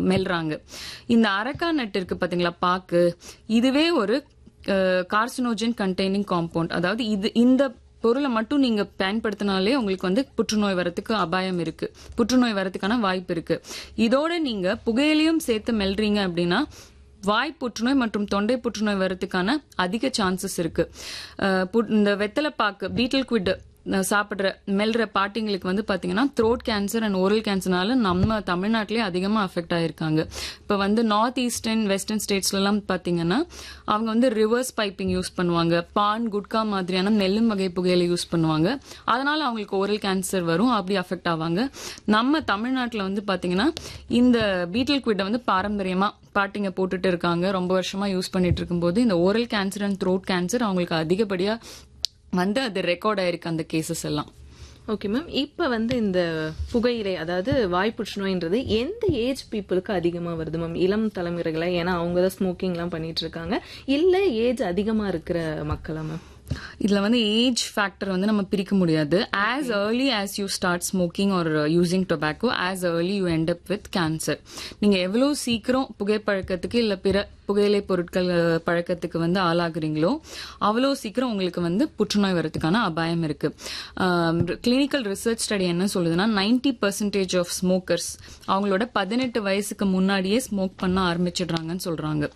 மெல்றாங்க இந்த அரக்கா நட் இருக்கு பாத்தீங்களா பாக்கு இதுவே ஒரு கார்சினோஜன் கண்டெய்னிங் காம்பவுண்ட் அதாவது இது இந்த பொருளை மட்டும் நீங்க பயன்படுத்தினாலே உங்களுக்கு வந்து புற்றுநோய் வரதுக்கு அபாயம் இருக்கு புற்றுநோய் வரதுக்கான வாய்ப்பு இருக்கு இதோட நீங்க புகையிலையும் சேர்த்து மெல்றீங்க அப்படின்னா வாய் புற்றுநோய் மற்றும் தொண்டை புற்றுநோய் வரதுக்கான அதிக சான்சஸ் இருக்கு அஹ் பு- இந்த வெத்தலைப்பாக்கு பீட்டல் குவிட் சாப்பிடுற மெல்ற பாட்டிங்களுக்கு வந்து பாத்தீங்கன்னா த்ரோட் கேன்சர் அண்ட் ஓரல் கேன்சர்னால நம்ம தமிழ்நாட்டிலே அதிகமா அஃபெக்ட் ஆயிருக்காங்க இப்ப வந்து நார்த் ஈஸ்டர்ன் வெஸ்டர்ன் ஸ்டேட்ஸ்ல எல்லாம் பாத்தீங்கன்னா அவங்க வந்து ரிவர்ஸ் பைப்பிங் யூஸ் பண்ணுவாங்க பான் குட்கா மாதிரியான நெல்லும் வகை புகையில யூஸ் பண்ணுவாங்க அதனால அவங்களுக்கு ஓரல் கேன்சர் வரும் அப்படி அஃபெக்ட் ஆவாங்க நம்ம தமிழ்நாட்டுல வந்து பாத்தீங்கன்னா இந்த பீட்டல் குவிட்டை வந்து பாரம்பரியமா பாட்டிங்க போட்டுட்டு இருக்காங்க ரொம்ப வருஷமா யூஸ் பண்ணிட்டு இருக்கும்போது இந்த oral cancer and throat cancer அவங்களுக்கு அதிகப்படியா வந்து அது ரெக்கார்ட் ஆயிருக்கு அந்த கேசஸ் எல்லாம் ஓகே மேம் இப்ப வந்து இந்த புகையிலை அதாவது வாய் புற்றுநோய்ன்றது எந்த ஏஜ் பீப்புளுக்கு அதிகமா வருது மேம் இளம் தலைமுறைகளை ஏன்னா அவங்க தான் ஸ்மோக்கிங் எல்லாம் பண்ணிட்டு இருக்காங்க இல்ல ஏஜ் அதிகமா இருக்கிற மக்களா மேம் இதுல வந்து ஏஜ் ஃபேக்டர் வந்து நம்ம பிரிக்க முடியாது as early as you start smoking or using tobacco as early you end up with cancer நீங்க எவ்வளவு சீக்கிரம் புகைப்பழக்கத்துக்கு இல்ல பிற புகையிலை பொருட்கள் அஹ், பழக்கத்துக்கு வந்து ஆளாகுறீங்களோ அவ்வளோ சீக்கிரம் உங்களுக்கு வந்து புற்றுநோய் வரதுக்கான அபாயம் இருக்கு கிளினிக்கல் ரிசர்ச் ஸ்டடி என்ன சொல்லுதுன்னா 90% பர்சன்டேஜ் ஆஃப் ஸ்மோக்கர்ஸ் அவங்களோட பதினெட்டு வயசுக்கு முன்னாடியே ஸ்மோக் பண்ண ஆரம்பிச்சிடுறாங்கன்னு சொல்றாங்க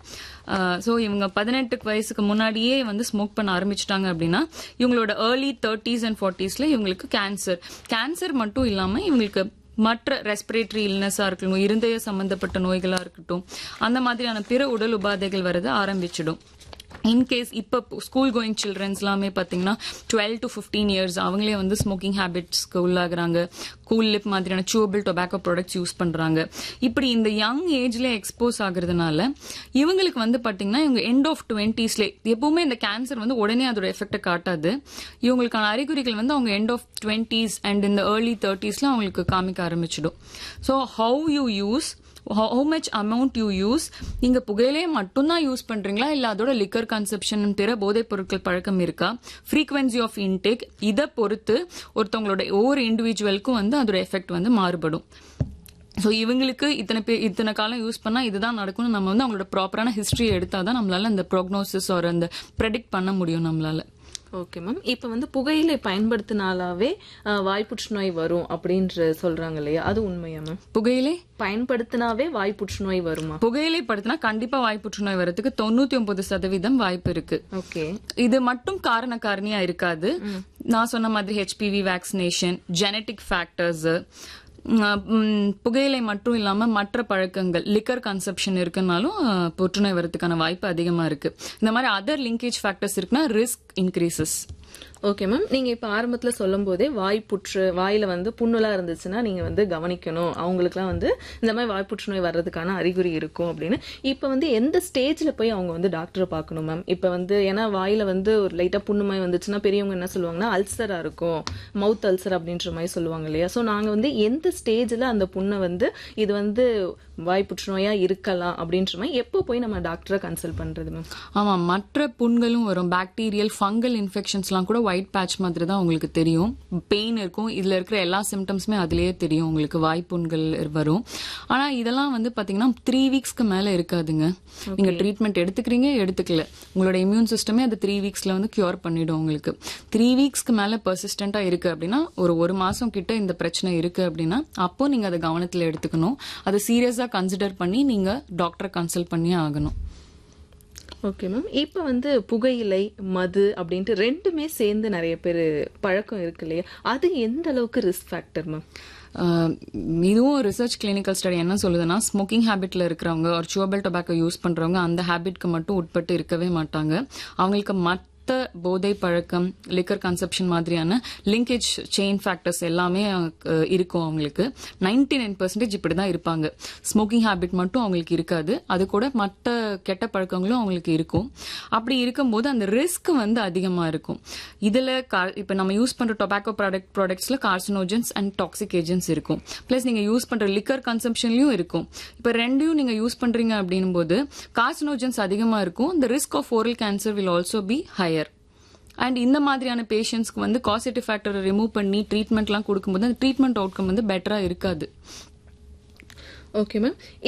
ஸோ இவங்க பதினெட்டு வயசுக்கு முன்னாடியே வந்து ஸ்மோக் பண்ண ஆரம்பிச்சிட்டாங்க அப்படின்னா இவங்களோட ஏர்லி தேர்ட்டிஸ் அண்ட் ஃபார்ட்டிஸ்ல இவங்களுக்கு கேன்சர் கேன்சர் மட்டும் இல்லாம இவங்களுக்கு மற்ற ரெஸ்பிரேட்டரி இல்னஸா இருக்கட்டும் இருதய சம்பந்தப்பட்ட நோய்களா இருக்கட்டும் அந்த மாதிரியான பிற உடல் உபாதைகள் வரது ஆரம்பிச்சிடும் இன்கேஸ் இப்ப ஸ்கூல் கோயிங் சில்ட்ரன்ஸ் எல்லாமே பாத்தீங்கன்னா டுவெல் டு ஃபிஃப்டீன் இயர்ஸ் அவங்களே வந்து ஸ்மோக்கிங் ஹேபிட்ஸ்க்கு உள்ளாகுறாங்க கூல் லிப் மாதிரியான சூவபிள் டொபாக்கோ ப்ராடக்ட்ஸ் யூஸ் பண்றாங்க இப்படி இந்த யங் ஏஜ்ல எக்ஸ்போஸ் ஆகுறதுனால இவங்களுக்கு வந்து பாத்தீங்கன்னா இவங்க எண்ட் ஆஃப் டுவெண்ட்டீஸ்ல எப்பவுமே இந்த கேன்சர் வந்து உடனே அதோட எஃபெக்ட்டை காட்டாது இவங்களுக்கான அறிகுறிகள் வந்து அவங்க எண்ட் ஆஃப் டுவெண்ட்டீஸ் அண்ட் இந்த ஏர்லி தேர்ட்டிஸ்ல அவங்களுக்கு காமிக்க ஆரம்பிச்சிடும் so how you use how much amount you use நீங்க புகையிலே மட்டும்தான் யூஸ் பண்றீங்களா இல்ல அதோட லிக்கர் கன்சப்ஷன் பிற போதைப் பொருட்கள் பழக்கம் இருக்கா ஃப்ரீக்வன்சி ஆஃப் இன்டேக் இதை பொறுத்து ஒருத்தவங்களோட ஒவ்வொரு இண்டிவிஜுவலுக்கும் வந்து அதோட எஃபெக்ட் வந்து மாறுபடும் ஸோ இவங்களுக்கு இத்தனை பேர் இத்தனை காலம் யூஸ் பண்ணா இதுதான் நடக்கும்னு நம்ம வந்து அவங்களோட ப்ராப்பரான ஹிஸ்டரி எடுத்தாதான் நம்மளால அந்த ப்ரோக்னோசிஸ் ஒரு அந்த ப்ரெடிக்ட் பண்ண முடியும் நம்மளால ஓகே மேம் இப்ப வந்து புகையிலை பயன்படுத்தினாலாவே அஹ், வாய் புற்றுநோய் வரும் அப்படின்ற சொல்றாங்க இல்லையா அது உண்மையா மேம் புகையிலே பயன்படுத்தினாவே வாய் புற்றுநோய் வருமா புகையிலை படுத்தினா கண்டிப்பா வாய் புற்றுநோய் வரதுக்கு தொண்ணூத்தி ஒன்பது சதவீதம் வாய்ப்பு இருக்கு ஓகே இது மட்டும் காரண காரணியா இருக்காது நான் சொன்ன மாதிரி ஹெச்பிவி வேக்சினேஷன் ஜெனட்டிக் ஃபேக்டர்ஸ் புகையிலை மட்டும் இல்லாம மற்ற பழக்கங்கள் லிக்கர் கன்சப்ஷன் இருக்குனாலும் அஹ், புற்றுநோய் வரதுக்கான வாய்ப்பு அதிகமா இருக்கு இந்த மாதிரி அதர் லிங்கேஜ் ஃபேக்டர்ஸ் இருக்குன்னா ரிஸ்க் இன்க்ரீசஸ் ஓகே மேம் நீங்க இப்ப ஆரம்பத்துல சொல்லும் போதே வாய் புற்று வாயில வந்து புண்ணுலாம் இருந்துச்சுன்னா நீங்க வந்து கவனிக்கணும் அவங்களுக்குலாம் வந்து இந்த மாதிரி வாய் புற்றுநோய் வர்றதுக்கான அறிகுறி இருக்கும் அப்படின்னு இப்ப வந்து எந்த ஸ்டேஜ்ல போய் அவங்க வந்து டாக்டரை பார்க்கணும் மேம் இப்ப வந்து ஏன்னா வாயில வந்து ஒரு லைட்டா புண்ணுமாய் வந்துச்சுன்னா பெரியவங்க என்ன சொல்லுவாங்கன்னா அல்சரா இருக்கும் மவுத் அல்சர் அப்படின்ற மாதிரி சொல்லுவாங்க இல்லையா சோ நாங்க வந்து எந்த ஸ்டேஜ்ல அந்த புண்ணை வந்து இது வந்து வாய் புற்றுநோயா இருக்கலாம் அப்படின்ற மாதிரி எப்போ போய் நம்ம டாக்டரை கன்சல்ட் பண்றது மேம் ஆமா மற்ற புண்களும் வரும் பாக்டீரியல் ஃபங்கல் இன்ஃபெக்ஷன்ஸ்லாம் கூட ஒயிட் பேட்ச் மாதிரி தான் உங்களுக்கு தெரியும் பெயின் இருக்கும் இதுல இருக்கிற எல்லா சிம்டம்ஸுமே அதுலயே தெரியும் உங்களுக்கு வாய்ப்புண்கள் வரும் ஆனா இதெல்லாம் வந்து பாத்தீங்கன்னா த்ரீ வீக்ஸ்க்கு மேல இருக்காதுங்க நீங்க ட்ரீட்மெண்ட் எடுத்துக்கிறீங்க எடுத்துக்கல உங்களோட இம்யூன் சிஸ்டமே அது த்ரீ வீக்ஸ்ல வந்து கியூர் பண்ணிடும் உங்களுக்கு த்ரீ வீக்ஸ்க்கு மேல பர்சிஸ்டண்டா இருக்கு அப்படின்னா ஒரு ஒரு மாசம் கிட்ட இந்த பிரச்சனை இருக்கு அப்படின்னா அப்போ நீங்க அதை கவனத்துல எடுத்துக்கணும் அதை சீரியஸா கன்சிடர் பண்ணி நீங்க டாக்டரை கன்சல்ட் பண்ணி ஆகணும் ஓகே மேம் இப்போ வந்து புகையிலை மது அப்படின்ட்டு ரெண்டுமே சேர்ந்து நிறைய பேர் பழக்கம் இருக்கு இல்லையா அது எந்த அளவுக்கு ரிஸ்க் ஃபேக்டர் மேம் ஆஹ் இதுவும் ரிசர்ச் கிளினிக்கல் ஸ்டடி என்ன சொல்லுதுன்னா ஸ்மோக்கிங் ஹேபிட்ல இருக்கிறவங்க ஒரு சுவபல் டொபாக்கோ யூஸ் பண்றவங்க அந்த ஹேபிட்க்கு மட்டும் உட்பட்டு இருக்கவே மாட்டாங்க அவங்களுக்கு மற்ற போதை பழக்கம் லிக்கர் கன்சப்ஷன் மாதிரியான லிங்கேஜ் செயின் ஃபேக்டர்ஸ் எல்லாமே அஹ், இருக்கும் அவங்களுக்கு நைன்டி நைன் பர்சன்டேஜ் இப்படிதான் இருப்பாங்க ஸ்மோக்கிங் ஹேபிட் மட்டும் அவங்களுக்கு இருக்காது அது கூட மற்ற கெட்ட பழக்கங்களும் அவங்களுக்கு இருக்கும் அப்படி இருக்கும்போது அந்த ரிஸ்க் வந்து அதிகமா இருக்கும் இதுல கா- இப்ப நம்ம யூஸ் பண்ற டொபாக்கோ ப்ராடக்ட் ப்ராடக்ட்ஸ்ல கார்சினோஜன்ஸ் அண்ட் டாக்ஸிக் ஏஜென்ட்ஸ் இருக்கும் பிளஸ் நீங்க யூஸ் பண்ற லிக்கர் கன்சம்ஷன்லயும் இருக்கும் இப்ப ரெண்டையும் நீங்க யூஸ் பண்றீங்க அப்படின்னும் போது கார்சினோஜன்ஸ் அதிகமா இருக்கும் the risk of oral cancer will also be higher and இந்த மாதிரியான பேஷண்ட்ஸ்க்கு வந்து காசிட்டிவ் ஃபேக்டரை ரிமூவ் பண்ணி ட்ரீட்மெண்ட்லாம் கொடுக்கும்போது அந்த ட்ரீட்மெண்ட் அவுட்கம் வந்து பெட்டரா இருக்காது ஓகே மேம்